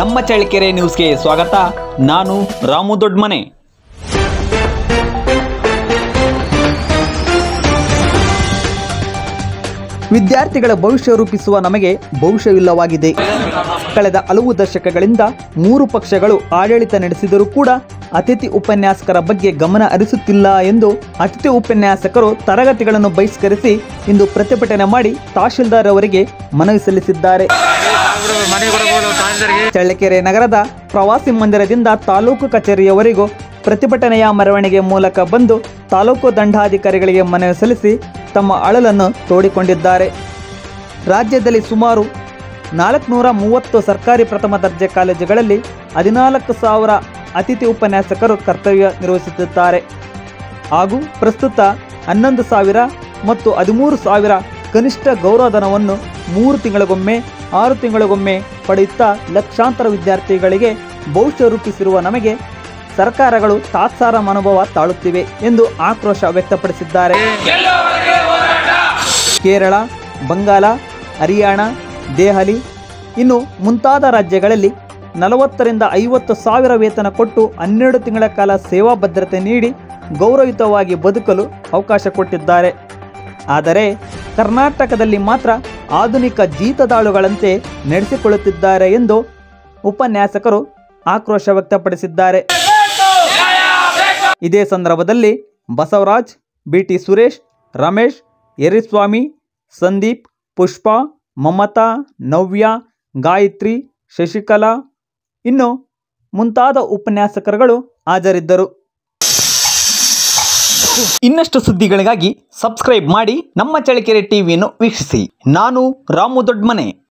ನಮ್ಮ ಚಳ್ಳಕೆರೆ ನ್ಯೂಸ್ಗೆ ಸ್ವಾಗತ ನಾನು ರಾಮು ದೊಡ್ಮನೆ ವಿದ್ಯಾರ್ಥಿಗಳ ಭವಿಷ್ಯ ರೂಪಿಸುವ ನಮಗೆ ಭವಿಷ್ಯವಿಲ್ಲವಾಗಿದೆ ಕಳೆದ ಹಲವು ದಶಕಗಳಿಂದ ಮೂರು ಪಕ್ಷಗಳು ಆಡಳಿತ ನಡೆಸಿದರೂ ಕೂಡ ಅತಿಥಿ ಉಪನ್ಯಾಸಕರ ಬಗ್ಗೆ ಗಮನ ಹರಿಸುತ್ತಿಲ್ಲ ಎಂದು ಅತಿಥಿ ಉಪನ್ಯಾಸಕರು ತರಗತಿಗಳನ್ನು ಬಹಿಷ್ಕರಿಸಿ ಇಂದು ಪ್ರತಿಭಟನೆ ಮಾಡಿ ತಹಶೀಲ್ದಾರ್ ಅವರಿಗೆ ಮನವಿ ಸಲ್ಲಿಸಿದ್ದಾರೆ ಚಳ್ಳಕೆರೆ ನಗರದ ಪ್ರವಾಸಿ ಮಂದಿರದಿಂದ ತಾಲೂಕು ಕಚೇರಿಯವರೆಗೂ ಪ್ರತಿಭಟನೆಯ ಮೆರವಣಿಗೆ ಮೂಲಕ ಬಂದು ತಾಲೂಕು ದಂಡಾಧಿಕಾರಿಗಳಿಗೆ ಮನವಿ ಸಲ್ಲಿಸಿ ತಮ್ಮ ಅಳಲನ್ನು ತೋಡಿಕೊಂಡಿದ್ದಾರೆ ರಾಜ್ಯದಲ್ಲಿ ಸುಮಾರು ನಾಲ್ಕುನೂರ ಮೂವತ್ತು ಸರ್ಕಾರಿ ಪ್ರಥಮ ದರ್ಜೆ ಕಾಲೇಜುಗಳಲ್ಲಿ ಹದಿನಾಲ್ಕು ಸಾವಿರ ಅತಿಥಿ ಉಪನ್ಯಾಸಕರು ಕರ್ತವ್ಯ ನಿರ್ವಹಿಸುತ್ತಿದ್ದಾರೆ ಹಾಗೂ ಪ್ರಸ್ತುತ ಹನ್ನೊಂದು ಸಾವಿರ ಮತ್ತು ಹದಿಮೂರು ಸಾವಿರ ಕನಿಷ್ಠ ಗೌರವಧನವನ್ನು ಮೂರು ತಿಂಗಳಿಗೊಮ್ಮೆ ಆರು ತಿಂಗಳಿಗೊಮ್ಮೆ ಪಡೆಯುತ್ತಾ ಲಕ್ಷಾಂತರ ವಿದ್ಯಾರ್ಥಿಗಳಿಗೆ ಭವಿಷ್ಯ ರೂಪಿಸಿರುವ ನಮಗೆ ಸರ್ಕಾರಗಳು ತಾತ್ಸಾರ ಮನೋಭಾವ ತಾಳುತ್ತಿವೆ ಎಂದು ಆಕ್ರೋಶ ವ್ಯಕ್ತಪಡಿಸಿದ್ದಾರೆ ಕೇರಳ ಬಂಗಾಳ ಹರಿಯಾಣ ದೆಹಲಿ ಇನ್ನು ಮುಂತಾದ ರಾಜ್ಯಗಳಲ್ಲಿ ನಲವತ್ತರಿಂದ ಐವತ್ತು ಸಾವಿರ ವೇತನ ಕೊಟ್ಟು ಹನ್ನೆರಡು ತಿಂಗಳ ಕಾಲ ಸೇವಾ ಭದ್ರತೆ ನೀಡಿ ಗೌರವಯುತವಾಗಿ ಬದುಕಲು ಅವಕಾಶ ಕೊಟ್ಟಿದ್ದಾರೆ ಆದರೆ ಕರ್ನಾಟಕದಲ್ಲಿ ಮಾತ್ರ ಆಧುನಿಕ ಜೀತದಾಳುಗಳಂತೆ ನಡೆಸಿಕೊಳ್ಳುತ್ತಿದ್ದಾರೆ ಎಂದು ಉಪನ್ಯಾಸಕರು ಆಕ್ರೋಶ ವ್ಯಕ್ತಪಡಿಸಿದ್ದಾರೆ ಇದೇ ಸಂದರ್ಭದಲ್ಲಿ ಬಸವರಾಜ್ ಬಿಟಿ ಸುರೇಶ್ ರಮೇಶ್ ಯರಿಸ್ವಾಮಿ ಸಂದೀಪ್ ಪುಷ್ಪ ಮಮತಾ ನವ್ಯ ಗಾಯತ್ರಿ ಶಶಿಕಲಾ ಇನ್ನು ಮುಂತಾದ ಉಪನ್ಯಾಸಕರುಗಳು ಹಾಜರಿದ್ದರು ಇನ್ನಷ್ಟು ಸುದ್ದಿಗಳಿಗಾಗಿ ಸಬ್ಸ್ಕ್ರೈಬ್ ಮಾಡಿ ನಮ್ಮ ಚಳ್ಳಕೆರೆ ಟಿವಿಯನ್ನು ವೀಕ್ಷಿಸಿ ನಾನು ರಾಮು ದೊಡ್ಮನೆ